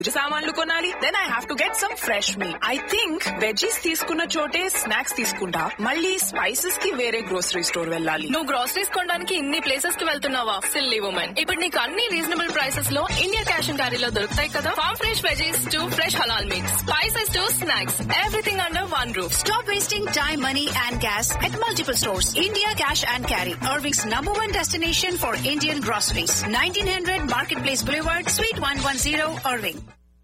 సామాన్లు కొనాలి then I have to get some fresh meat I think veggies తీసుకున్న చోటే స్నాక్స్ తీసుకుంటా మళ్ళీ స్పైసెస్ కి వేరే గ్రోసరీ స్టోర్ వెళ్ళాలి నువ్వు గ్రోసరీస్ కొనడానికి ఇన్ని ప్లేసెస్ కి వెళ్తున్నావా సిల్లీ ఉమెన్ ఇప్పుడు నీకు అన్ని రీజనబుల్ ప్రైసెస్ లో ఇండియా క్యాష్ అండ్ క్యారీలో దొరుకుతాయి కదా farm fresh veggies to fresh halal meats spices to snacks everything under one roof Stop wasting time, money, and gas at multiple stores. India Cash and Carry, Irving's number one destination for Indian groceries. 1900 Marketplace Boulevard, Suite 110, Irving.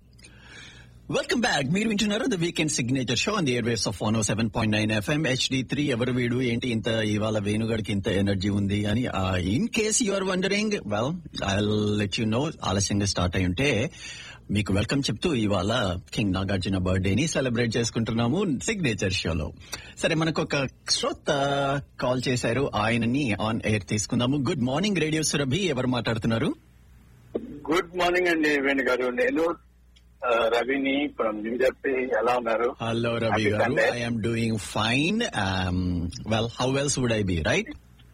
Welcome back మీరు వింటున్నారు the weekend signature show on the air waves of one seven point nine FM HD three ఎవరు వీడు ఏంటి ఇంత ఇవాళ వేణుగడికి ఇంత energy ఉంది అని in case you are wondering well I let you know ఆలస్యంగా స్టార్ట్ అయి ఉంటే మీకు వెల్కమ్ చెప్తూ ఇవాళ కింగ్ నాగార్జున బర్త్డేని సెలబ్రేట్ చేసుకుంటున్నాము సిగ్నేచర్ షోలో సరే మనకు ఒక శ్రోత కాల్ చేశారు ఆయనని ఆన్ ఎయిర్ తీసుకుందాము గుడ్ మార్నింగ్ రేడియో సురభి ఎవరు మాట్లాడుతున్నారు గుడ్ మార్నింగ్ అండి వేణు గారు నేను ఆ, రవిని ఫ్రమ్ న్యూ జెర్సీ ఎలా ఉన్నారు హలో రవి Happy గారు Sunday. I'm doing fine well how else would I be right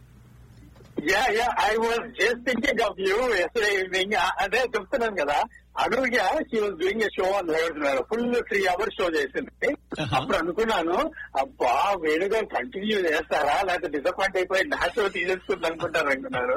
yeah yeah I was just thinking of Tuesday evening అదే చెప్తున్నాను కదా Anuhya she was doing a show అని నిలబడుతున్నారు full three hours show చేసింది Uh-huh. అప్పుడు అనుకున్నాను అబ్బా వేణుగారు continue చేస్తారా లేకపోతే డిసప్పాయింట్ అయిపోయి నా షో తీసేసుకుంది అనుకుంటారు అనుకున్నారు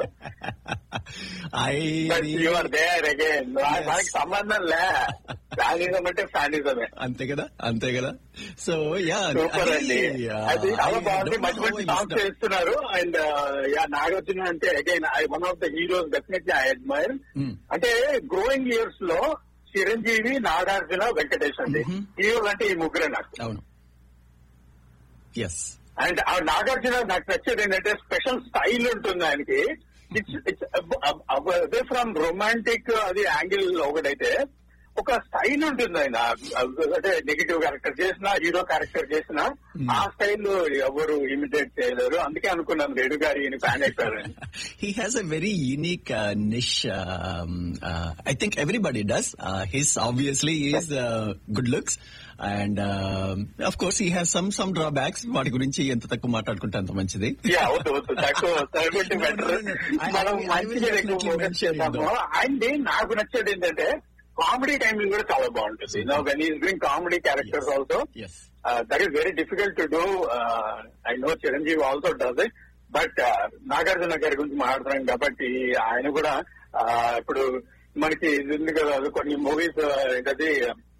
I but you are there again మనకి సంబంధం లే ఫ్యానిజం అంటే ఫ్యానిజమే అంతే కదా అంతే కదా సో యా సూపర్ అండి అది చాలా బాగుంది మంచి మంచి సాంగ్స్ చేస్తున్నారు అండ్ యా నాగార్జున అంటే again I one of the heroes definitely I admire Hmm. అంటే గ్రోయింగ్ ఇయర్స్ లో చిరంజీవి నాగార్జున వెంకటేష్ అండి Mhm. హీరోలు అంటే ఈ ముగ్గురే నాకు అవును ఎస్ అండ్ ఆ నాగార్జున నాకు నచ్చేది ఏంటంటే స్పెషల్ స్టైల్ ఉంటుంది ఆయనకి ఇట్స్ ఇట్స్ అదే ఫ్రమ్ రొమాంటిక్ అది యాంగిల్ ఒకటైతే ఒక స్టైల్ ఉంటుంది ఆయన అంటే నెగిటివ్ క్యారెక్టర్ చేసినా హీరో క్యారెక్టర్ చేసినా ఆ స్టైల్ ఎవరు ఇమిటేట్ చేయలేరు అందుకే అనుకున్నాను రేడు గారి ఈయన ఫ్యాన్ అయిపోయారు he has a very unique uh, niche. Um, uh, I think everybody does. Uh, his obviously is uh, good looks, and um of course he has some some drawbacks. వాటి గురించి ఎంత తక్కువ మాట్లాడుకుంటే అంత మంచిది యా వద్దు వద్దు తక్కువ తగ్గుంటే No, no, better no, no. I- మనం I- I will మంచిగా ఎక్కువ definitely ఫోకస్ mention it, చేద్దాము though. అండ్ నాకు నచ్చేది ఏంటంటే కామెడీ టైమింగ్ కూడా చాలా బాగుంటుంది no when is doing comedy characters also yes that is very difficult to do I know Chiranjeevi also does it but Nagarjuna గారి గురించి మాట్లాడుతున్నాం కాబట్టి ఆయన కూడా uh, ఇప్పుడు మనకి ఇది ఉంది కదా అది కొన్ని మూవీస్ ఏంటది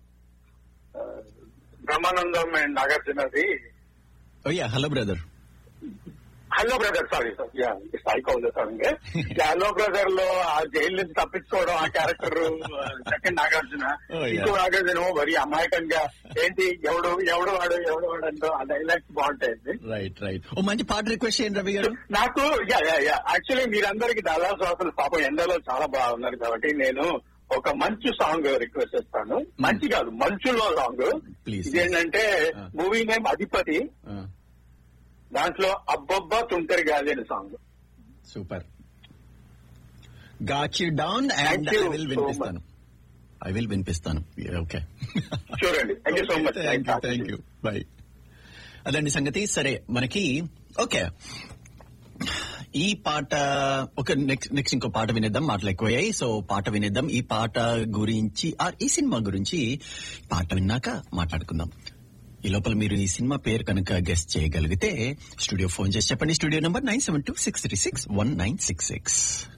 uh, బ్రహ్మానందం అండ్ నాగార్జునది oh yeah Hello Brother Hello Brother sorry sir yeah strike అవుతుంది సార్ ఇంకే హలో బ్రదర్ లో ఆ జైలు నుంచి తప్పించుకోవడం ఆ character second Nagarjuna Oh, yeah. ఇంకో నాగార్జున మరి అమాయకంగా ఏంటి ఎవడు ఎవడు వాడు ఎవడు వాడు అంటూ ఆ డైలాగ్స్ బాగుంటాయండి రైట్ రైట్ ఓ మంచి పాట రిక్వెస్ట్ చేయండి రవి గారు నాకు యా యా యా యాక్చువల్లీ మీరందరికి దాదాపు అసలు పాపం ఎండలో చాలా బాగున్నారు కాబట్టి నేను ఒక మంచు సాంగ్ రిక్వెస్ట్ చేస్తాను మంచి కాదు మంచులో సాంగ్ Please. ఇదేంటంటే Ah. మూవీ నేమ్ అధిపతి దాంట్లో అబ్బబ్బా తుంటరి గాలి అనే song super got you down and Thank you I will so వినిపిస్తాను ఐ విల్ వినిపిస్తాను ఓకే చూడండి thank you so much thank you thank you bye అదండి సంగతి సరే మనకి ఓకే ఈ పాట ఒక నెక్స్ట్ నెక్స్ట్ ఇంకో పాట వినేద్దాం మాటలు ఎక్కువయ్యాయి సో పాట వినేద్దాం ఈ పాట గురించి ఆ ఈ సినిమా గురించి పాట విన్నాక మాట్లాడుకుందాం ఈ లోపల మీరు ఈ సినిమా పేరు కనుక గెస్ట్ చేయగలిగితే స్టూడియో ఫోన్ చేసి చెప్పండి studio number nine seven two six three six one nine six six